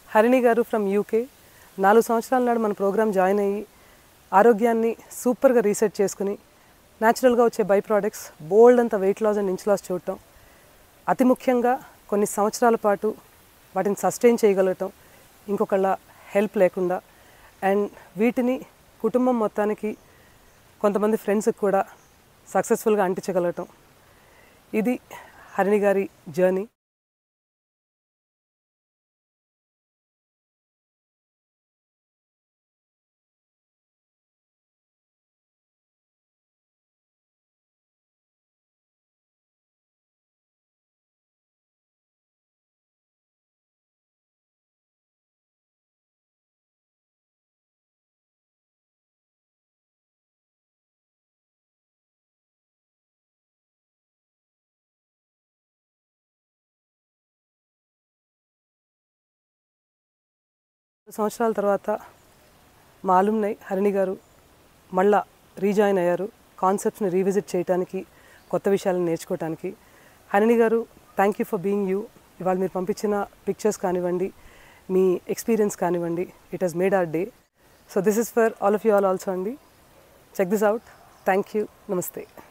హరిణి గారు from UK నాలుగు సంవత్సరాల నాడు మన ప్రోగ్రామ్ జాయిన్ అయ్యి ఆరోగ్యాన్ని సూపర్గా రీసెర్చ్ చేసుకుని న్యాచురల్గా వచ్చే బై ప్రోడక్ట్స్ బోల్డ్ అంత weight loss and inch loss చూడటం అతి ముఖ్యంగా కొన్ని సంవత్సరాల పాటు వాటిని సస్టైన్ చేయగలగటం ఇంకొకళ్ళ హెల్ప్ లేకుండా అండ్ వీటిని కుటుంబం మొత్తానికి కొంతమంది ఫ్రెండ్స్కి కూడా సక్సెస్ఫుల్గా అంటించగలగటం ఇది హరిణి గారి జర్నీ సంవత్సరాల తర్వాత మా అలుమ్నై హరిణి గారు మళ్ళా రీజాయిన్ అయ్యారు కాన్సెప్ట్స్ని రీవిజిట్ చేయడానికి కొత్త విషయాలను నేర్చుకోవడానికి Harini garu thank you for being you ఇవాళ మీరు పంపించిన పిక్చర్స్ కానివ్వండి మీ ఎక్స్పీరియన్స్ కానివ్వండి it has made our day so this is for all of you all also అండి check this out thank you నమస్తే